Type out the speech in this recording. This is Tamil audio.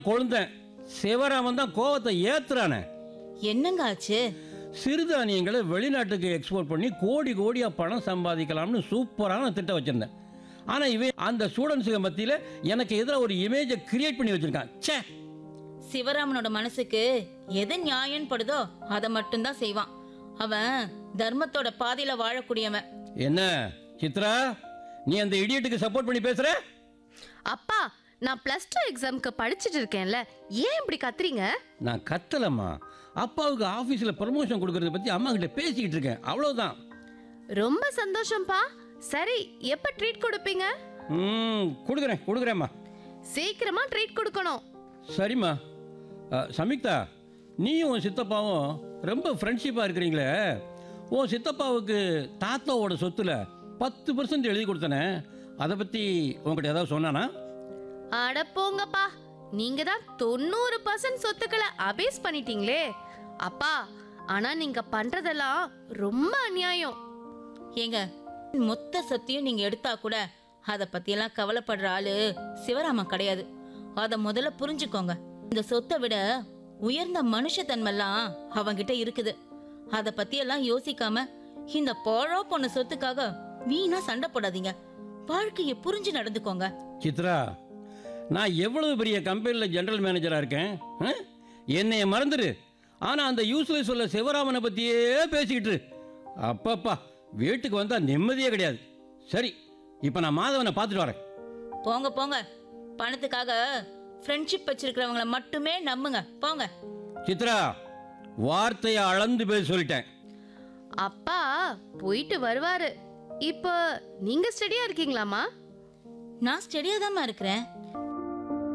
கொழுந்தேன் சிவராமன் தான் கோவத்தை ஏத்துறானே என்னங்க ஆச்சு சிறுதானியங்களை வெளிநாட்டுக்கு எக்ஸ்போர்ட் பண்ணி கோடி கோடியா பணம் சம்பாதிக்கலாம்னு சூப்பரான திட்டம் வச்சிருந்தேன் ஆனா இவன் அந்த ஸ்டூடெண்ட்ஸுக்கு மத்தியில எனக்கு எதிராக ஒரு இமேஜை கிரியேட் பண்ணி வச்சிருக்கான் ச்சே சிவராமனோட மனசுக்கு எது நியாயம் படுதோ அதை மட்டும்தான் செய்வான் அவன் தர்மத்தோட பாதையில வாழக்கூடியவன் என்ன சித்ரா நீ அந்த இடியட்டுக்கு சப்போர்ட் பண்ணி பேசுற அப்பா நான் பிளஸ் டூ எக்ஸாம்க்கு படிச்சுட்டு இருக்கேன்ல ஏன் இப்படி கத்துறீங்க நான் கத்தலம்மா அப்பாவுக்கு ஆஃபீஸில் ப்ரமோஷன் கொடுக்கறத பற்றி அம்மா கிட்ட பேசிக்கிட்டு இருக்கேன் அவ்வளோதான் ரொம்ப சந்தோஷம்ப்பா சரி எப்ப ட்ரீட் கொடுப்பீங்க ம் கொடுக்குறேன் கொடுக்குறேம்மா சீக்கிரமா ட்ரீட் கொடுக்கணும் சரிம்மா அ, சமிக்தா நீயும் உன் சித்தப்பாவும் ரொம்ப ஃப்ரெண்ட்ஷிப்பாக இருக்கிறீங்களே உன் சித்தப்பாவுக்கு தாத்தாவோட சொத்துல பத்து பர்சன்ட் எழுதி கொடுத்தனே அதை பற்றி உங்ககிட்ட ஏதாவது சொன்னானா அட போங்கப்பா நீங்க தான் தொண்ணூறு பர்சன்ட் சொத்துக்களை அபேஸ் பண்ணிட்டீங்களே அப்பா ஆனா நீங்க பண்றதெல்லாம் ரொம்ப அநியாயம் ஏங்க மொத்த சொத்தையும் நீங்க எடுத்தா கூட அதை பத்தியெல்லாம் கவலைப்படுற ஆளு சிவராமன் கிடையாது அத முதல்ல புரிஞ்சுக்கோங்க இந்த சொத்தை விட உயர்ந்த மனுஷத்தன்மெல்லாம் அவங்கிட்ட இருக்குது அத பத்தியெல்லாம் யோசிக்காம இந்த போழோ பொண்ணு சொத்துக்காக வீணா சண்டை போடாதீங்க வாழ்க்கையை புரிஞ்சு நடந்துக்கோங்க சித்ரா நான் எவ்வளவு பெரிய கம்பெனியில் ஜெனரல் மேனேஜராக இருக்கேன் ஆ? என்னைய மறந்துடு ஆனால் அந்த யூஸ்லெஸ் சொல்ல சிவராமனை பற்றியே பேசிக்கிட்டு இரு. அப்பப்பா வீட்டுக்கு வந்தால் நிம்மதியே கிடையாது சரி இப்போ நான் மாதவனை பார்த்துட்டு வரேன் போங்க போங்க பணத்துக்காக ஃப்ரெண்ட்ஷிப் வச்சிருக்கிறவங்கள மட்டுமே நம்புங்க போங்க சித்ரா வார்த்தையை அளந்து பேச சொல்லிட்டேன் அப்பா போயிட்டு வருவாரு இப்போ நீங்க ஸ்டடியா இருக்கீங்களாமா நான் ஸ்டெடியா இருக்கிறேன்